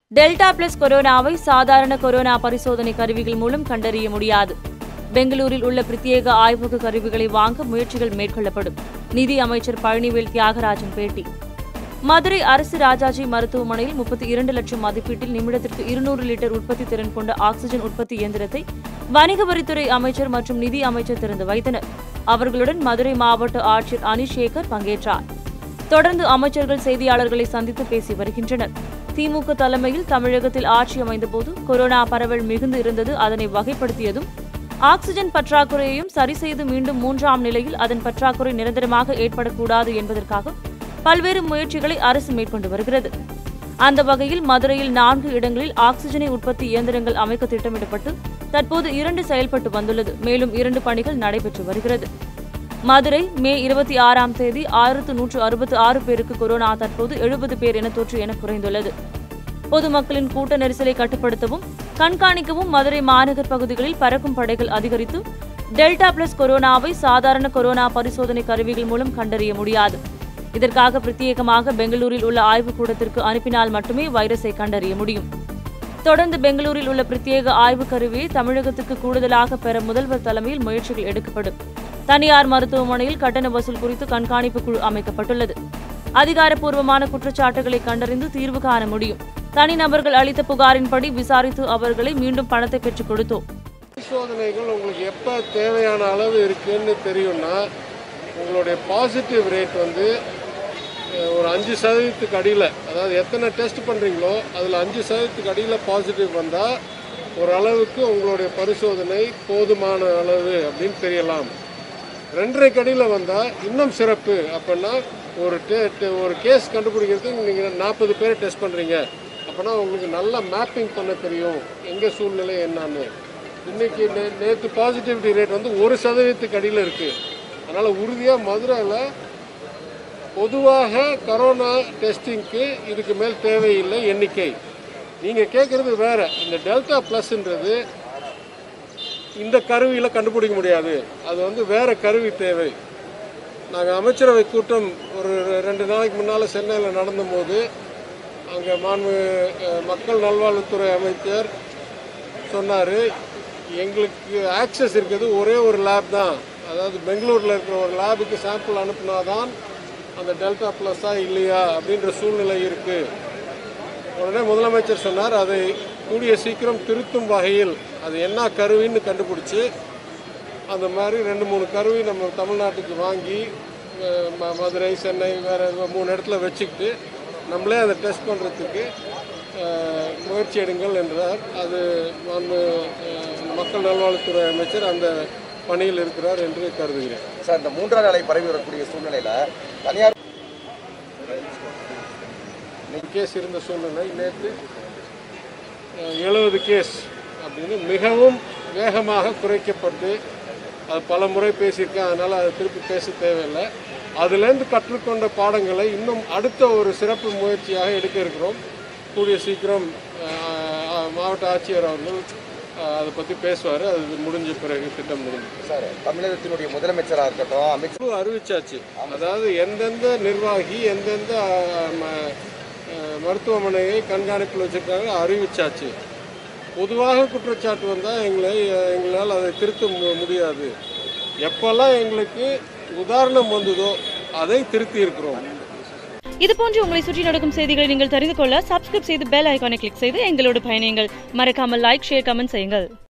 delta plus கொரோனாவை சாதாரண corona பரிசோதனை கருவிகள் மூலம் கண்டறிய முடியாது பெங்களூரில் உள்ள பிரத்யேக ஆய்வக கருவிகளை வாங்க முயற்சிகள் மேற்கொள்ளப்படும் நிதி அமைச்சர் பழனிவேல் தியாகராஜன் பேட்டி மதுரை அரசு ராஜாஜி மருத்துவமனையில் முப்பத்தி இரண்டு லட்சம் மதிப்பீட்டில் நிமிடத்திற்கு இருநூறு லிட்டர் உற்பத்தி திறன் கொண்ட ஆக்ஸிஜன் உற்பத்தி இயந்திரத்தை வணிக வரித்துறை அமைச்சர் மற்றும் நிதி அமைச்சர் திறந்து வைத்தனர் அவர்களுடன் மதுரை மாவட்ட ஆட்சியர் அனிஷேகர் பங்கேற்றார் தொடர்ந்து அமைச்சர்கள் செய்தியாளர்களை சந்தித்து பேசி வருகின்றனர் திமுக தலைமையில் தமிழகத்தில் ஆட்சி அமைந்தபோது கொரோனா பரவல் மிகுந்து இருந்தது அதனை வகைப்படுத்தியதும் ஆக்ஸிஜன் பற்றாக்குறையையும் சரி செய்து மீண்டும் மூன்றாம் நிலையில் அதன் பற்றாக்குறை நிரந்தரமாக ஏற்படக்கூடாது என்பதற்காக பல்வேறு முயற்சிகளை அரசு மேற்கொண்டு வருகிறது அந்த வகையில் மதுரையில் நான்கு இடங்களில் ஆக்ஸிஜனை உற்பத்தி இயந்திரங்கள் அமைக்க திட்டமிடப்பட்டு தற்போது இரண்டு செயல்பட்டு வந்துள்ளது மேலும் இரண்டு பணிகள் நடைபெற்று வருகிறது மதுரை மே இருபத்தி ஆறாம் தேதி ஆயிரத்து நூற்று அறுபத்தி ஆறு பேருக்கு கொரோனா தற்போது எழுபது பேர் என தொற்று என குறைந்துள்ளது பொதுமக்களின் கூட்ட நெரிசலை கட்டுப்படுத்தவும் கண்காணிக்கவும் மதுரை மாநகர் பகுதிகளில் பறக்கும் படைகள் அதிகரித்து டெல்டா பிளஸ் கொரோனாவை சாதாரண கொரோனா பரிசோதனை கருவிகள் மூலம் கண்டறிய முடியாது இதற்காக பிரத்யேகமாக பெங்களூரில் உள்ள ஆய்வுக்கூடத்திற்கு அனுப்பினால் மட்டுமே வைரஸை கண்டறிய முடியும் தொடர்ந்து பெங்களூரில் உள்ள பிரத்யேக ஆய்வு கருவியை தமிழகத்துக்கு கூடுதலாக பெற முதல்வர் தலைமையில் முயற்சிகள் எடுக்கப்படும் தனியார் மருத்துவமனையில் கட்டண வசூல் குறித்து கண்காணிப்பு குழு அமைக்கப்பட்டுள்ளது அதிகாரப்பூர்வமான குற்றச்சாட்டுகளை கண்டறிந்து தீர்வு காண முடியும் தனிநபர்கள் அளித்த புகாரின்படி விசாரித்து அவர்களை மீண்டும் பணத்தை பெற்றுக் கொடுத்தோம் பரிசோதனைகள் உங்களுக்கு எப்போ தேவையான அளவு இருக்குன்னு தெரியும்னா உங்களுடைய பாசிட்டிவ் ரேட் வந்து அஹ், ஒரு அஞ்சு சதவீதத்துக்கு அடியில் அதாவது எத்தனை டெஸ்ட் பண்ணுறீங்களோ அதில் அஞ்சு சதவீதத்துக்கு அடியில் பாசிட்டிவ் வந்தால் ஓரளவுக்கு உங்களுடைய பரிசோதனை போதுமான அளவு அப்படின்னு தெரியலாம் ரெண்டரை கடியில் வந்தால் இன்னும் சிறப்பு அப்படின்னா ஒரு டே டே- ஒரு கேஸ் கண்டுபிடிக்கிறதுக்கு நீங்கள் நாற்பது பேர் டெஸ்ட் பண்ணுறீங்க அப்போனா உங்களுக்கு நல்லா மேப்பிங் பண்ண தெரியும் எங்கே சூழ்நிலை என்னன்னு இன்னைக்கு நே நேற்று பாசிட்டிவிட்டி ரேட் வந்து ஒரு சதவீதத்துக்கு அடியில் இருக்குது அதனால் உறுதியாக மதுரையில் பொதுவாக கரோனா டெஸ்டிங்க்கு இதுக்கு மேல் தேவையில்லை எண்ணிக்கை நீங்கள் கேட்குறது வேற இந்த டெல்டா ப்ளஸ்ன்றது இந்த கருவியில் கண்டுபிடிக்க முடியாது அது வந்து வேற கருவி தேவை நாங்கள் அமைச்சரவை கூட்டம் ஒரு ரெண்டு நாளைக்கு முன்னால் சென்னையில் நடந்தபோது அங்கே மாண்பு அஹ், மக்கள் நல்வாழ்வுத்துறை அமைச்சர் சொன்னார் எங்களுக்கு ஆக்சஸ் இருக்கிறது ஒரே ஒரு லேப் தான் அதாவது பெங்களூரில் இருக்கிற ஒரு லேபுக்கு சாம்பிள் அனுப்புனா தான் அந்த டெல்டா ப்ளஸ்ஸா இல்லையா அப்படின்ற சூழ்நிலை இருக்குது உடனே முதலமைச்சர் சொன்னார் அதை கூடிய சீக்கிரம் திருத்தும் வகையில் அது என்ன கருவின்னு கண்டுபிடிச்சி அந்த மாதிரி ரெண்டு மூணு கருவி நம்ம தமிழ்நாட்டுக்கு வாங்கி அஹ், ம- மதுரை சென்னை வேறு மூணு இடத்துல வச்சுக்கிட்டு நம்மளே அதை டெஸ்ட் பண்ணுறதுக்கு முயற்சி எடுங்கள் என்றார் அது மாண்பு, அஹ், மக்கள் நல்வாழ்வுத்துறை அமைச்சர் அந்த பணியில் இருக்கிறார் என்று கருதுகிறேன் சார் இந்த மூன்றாவது அலை பரவி வரக்கூடிய சூழ்நிலையில தனியார் கேஸ் இருந்த சூழ்நிலை நேற்று எழுபது கேஸ் அப்படின்னு மிகவும் வேகமாக குறைக்கப்பட்டு அது பல முறை பேசியிருக்கேன் அதனால் அதை திருப்பி பேச தேவையில்லை அதுலேருந்து கற்றுக்கொண்ட பாடங்களை இன்னும் அடுத்த ஒரு சிறப்பு முயற்சியாக எடுக்க இருக்கிறோம் கூடிய சீக்கிரம் அஹ், அஹ், மாவட்ட ஆட்சியர் அவர்கள் அஹ், அதை பற்றி பேசுவார் அது முடிஞ்ச பிறகு திட்டம் முடிஞ்சு சார் தமிழகத்தினுடைய முதலமைச்சராக இருக்கட்டும் அமைச்சர் குழு அறிவிச்சாச்சு அதாவது எந்தெந்த நிர்வாகி எந்தெந்த அஹ், ம- அஹ், மருத்துவமனையை கண்காணிப்பில் வச்சிருக்காங்க அறிவிச்சாச்சு பொதுவாக குற்றச்சாட்டு வந்தால் எங்களை அஹ், எங்களால் அதை திருத்த மு- முடியாது எப்பெல்லாம் எங்களுக்கு உதாரணம் வந்ததோ அதை திருத்தி இருக்கிறோம் இதுபோன்று உங்களை சுற்றி நடக்கும் செய்திகளை நீங்கள் தெரிந்து கொள்ள சப்ஸ்கிரைப் செய்து பெல் ஐகானை கிளிக் செய்து எங்களோடு பயணியுங்கள் மறக்காமல் லைக் ஷேர் கமெண்ட் செய்யுங்கள்